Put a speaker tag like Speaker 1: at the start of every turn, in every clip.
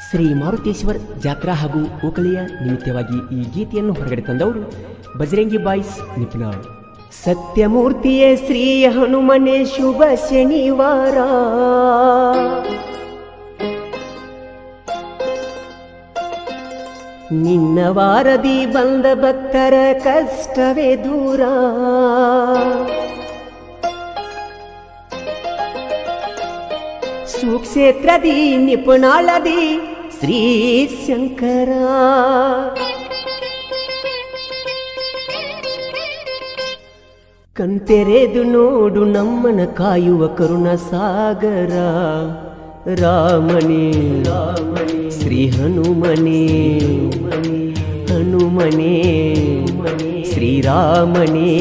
Speaker 1: ಶ್ರೀ ಮಾರುತೇಶ್ವರ್ ಜಾತ್ರಾ ಹಾಗೂ ಓಕಳಿಯ ನಿಮಿತ್ತವಾಗಿ ಈ ಗೀತೆಯನ್ನು ಹೊರಗಡೆ ತಂದವರು ಬಜರಂಗಿ ಬಾಯ್ಸ್ ನಿಪ್ನಾಳ್ ಸತ್ಯಮೂರ್ತಿಯೇ ಶ್ರೀ ಹನುಮನೆ ಶುಭ ಶನಿವಾರ ನಿನ್ನ ವಾರದಿ ಬಂದ ಭಕ್ತರ ಕಷ್ಟವೇ ದೂರ ಸುಕ್ಷೇತ್ರದಿ ನಿಪುಣಾಳದಿ ಶ್ರೀ ಶಂಕರ ಕಂತೆರೆದು ನೋಡು ನಮ್ಮನ ಕಾಯುವ ಕರುಣ ಸಾಗರ ರಾಮನೇ ರಾಮನೇ ಶ್ರೀ ಹನುಮನೇ ಹನುಮನೇ ಶ್ರೀರಾಮನೇ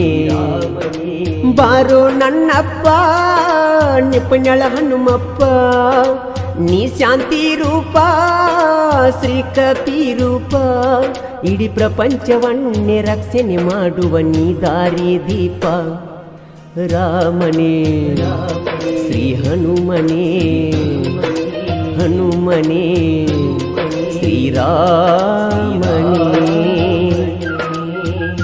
Speaker 1: ಬಾರೋ ನನ್ನಪ್ಪ ನಿಪುಣಳ ಹನುಮಪ್ಪ ನೀ ಶಾಂತಿ ರೂಪ ಶ್ರೀ ಕಪಿ ರೂಪ ಇಡೀ ಪ್ರಪಂಚವನ್ನೇ ರಕ್ಷಣೆ ಮಾಡುವ ನೀ ದಾರಿ ದೀಪ ರಾಮನೇ ಶ್ರೀ ಹನುಮನೇ ಹನುಮನೇ ಶ್ರೀರಾಮನೇ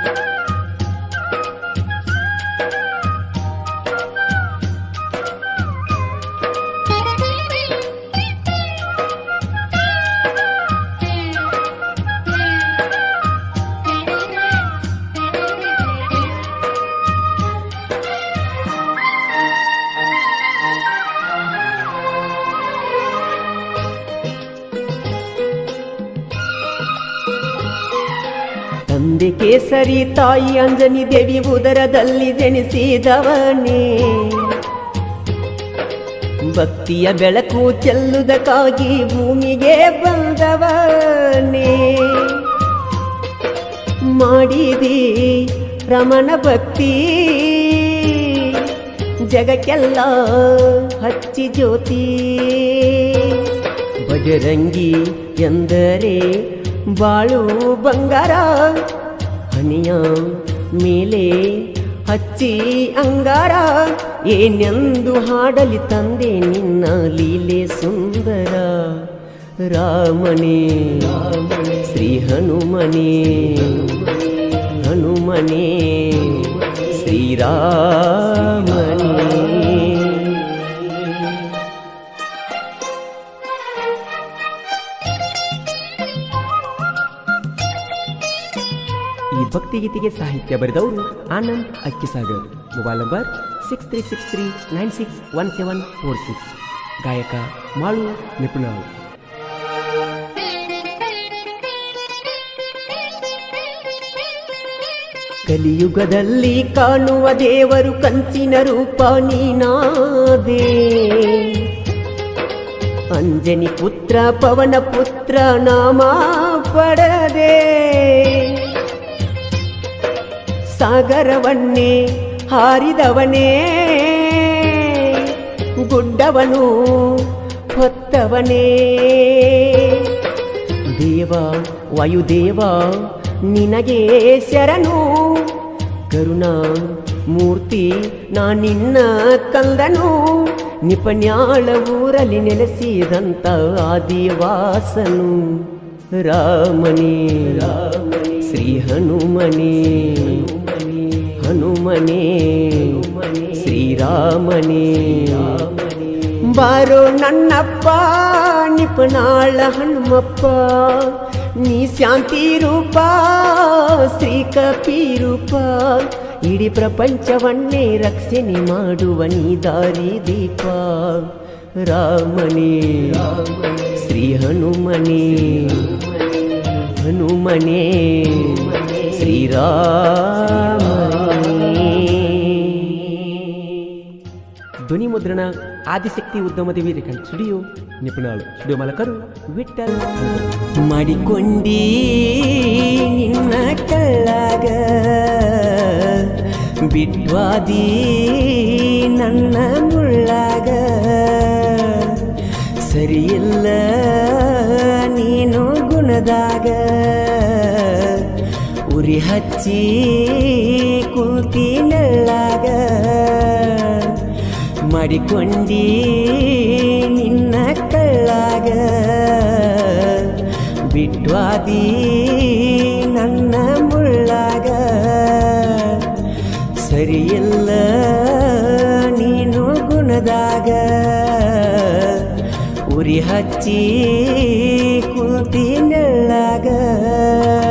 Speaker 1: ತಂದೆ ಕೇಸರಿ ತಾಯಿ ಅಂಜನಿ ದೇವಿ ಉದರದಲ್ಲಿ ಜನಿಸಿದವನೇ ಭಕ್ತಿಯ ಬೆಳಕು ಚೆಲ್ಲುವುದಕ್ಕಾಗಿ ಭೂಮಿಗೆ ಬಂದವನೇ ಮಾಡಿದಿ ರಮಣ ಭಕ್ತಿ ಜಗಕ್ಕೆಲ್ಲ ಹಚ್ಚಿ ಜ್ಯೋತಿ ಬಜರಂಗಿ ಎಂದರೆ ಬಾಳು ಬಂಗಾರ ಹನಿಯ ಮೇಲೆ ಹಚ್ಚಿ ಅಂಗಾರ ಏನೆಂದು ಹಾಡಲಿ ತಂದೆ ನಿನ್ನ ಲೀಲೆ ಸುಂದರ ರಾಮನೇ ಶ್ರೀ ಹನುಮನೇ ಹನುಮನೇ ಶ್ರೀರಾಮನೇ ಈ ಭಕ್ತಿಗೀತೆಗೆ ಸಾಹಿತ್ಯ ಬರೆದವರು Anand Akkisagar mobile number six three six three nine six one seven four six ಗಾಯಕ ಮಾಳು ನಿಪುಣಾಳು ಕಲಿಯುಗದಲ್ಲಿ ಕಾಣುವ ದೇವರು ಕಂಚಿನ ರೂಪ ನೀನಾದೆ ಅಂಜನಿ ಪುತ್ರ ಪವನ ಪುತ್ರ ನಾಮ ಪಡದೆ ಸಾಗರವನ್ನೇ ಹಾರಿದವನೇ ಗುಡ್ಡವನು ಹೊತ್ತವನೇ ದೇವ ವಾಯುದೇವ ನಿನಗೆ ಶರಣು ಕರುಣಾ ಮೂರ್ತಿ ನಾ ನಿನ್ನ ಕಂದನು ನಿಪನ್ಯಾಳ ಊರಲ್ಲಿ ನೆಲೆಸಿದಂತ ಆದಿವಾಸನು ರಾಮನೇ ರಾಮನೇ ಶ್ರೀ ಹನುಮನೇ ಹನುಮನೇ ಶ್ರೀರಾಮನೇ ಬಾರೋ ನನ್ನಪ್ಪ ನಿಪುಣಾಳ ಹನುಮಪ್ಪ ನೀ ಶಾಂತಿ ರೂಪ ಶ್ರೀ ಕಪಿ ರೂಪ ಇಡೀ ಪ್ರಪಂಚವನ್ನೇ ರಕ್ಷಣೆ ಮಾಡುವ ನೀ ದಾರಿ ದೀಪ ರಾಮನೇ ಶ್ರೀ ಹನುಮನೇ ಹನುಮನೇ ಶ್ರೀರಾಮನೇ ಧ್ವನಿ ಮುದ್ರಣ ಆದಿಶಕ್ತಿ ಉದ್ಯಮದ ವೀರಕಂಠ ಸ್ಟುಡಿಯೋ ನಿಪುಣಾಳು ಸ್ಟುಡಿಯೋ ಮಾಲಕರು ವಿಠಲ್ ಮಾಡಿಕೊಂಡಿ ನಿನ್ನ ಕಳ್ಳಾಗ ಬಿಟ್ವಾದಿ ನನ್ನ ಮುಳ್ಳಾಗ ಸರಿಯಿಲ್ಲ ನೀನು ಗುಣದಾಗ ಉರಿ ಹಚ್ಚಿ ಕುಂತಿ ನೆಳ್ಳಾಗ ಮಾಡಿಕೊಂಡಿ ನಿನ್ನ ಕಳ್ಳಾಗ ಬಿಟ್ವಾದಿ ನನ್ನ ಮುಳ್ಳಾಗ ಸರಿಯಿಲ್ಲ ನೀನು ಗುಣದಾಗ ಉರಿ ಹಚ್ಚಿ ಕುಂತಿ ನೆಳ್ಳಾಗ